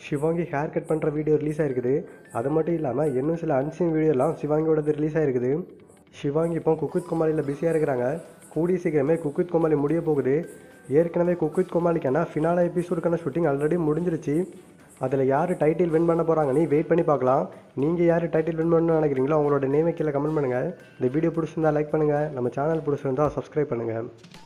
Shivangi haircut பண்ணுற video release ஆயிருக்குது அது மட்டும் இல்லாமல் இன்னும் சில அன்சீன் வீடியோலாம் சிவாங்கியோடது ரிலீஸ் ஆயிருக்குது ஷிவாங்கி இப்போ குக்குத் கோமாளியில் பிஸியாக இருக்கிறாங்க கூடிய சீக்கிரமே குக்குத் கோமாளி முடிய போகுது ஏற்கனவே குக்குத் கோமாளிக்கான ஃபினால எபிசோடுக்கான ஷூட்டிங் ஆல்ரெடி முடிஞ்சிருச்சு அதில் யார் டைட்டில் வின் பண்ண போகிறாங்கன்னு வெயிட் பண்ணி பார்க்கலாம் நீங்கள் யார் டைட்டில் வின் பண்ணணும்னு நினைக்கிறீங்களோ அவங்களோட நேமை கீழே கமெண்ட் பண்ணுங்கள் இந்த வீடியோ பிடிச்சிருந்தா லைக் பண்ணுங்கள் நம்ம சேனல் பிடிச்சிருந்தா சப்ஸ்கிரைப் பண்ணுங்கள்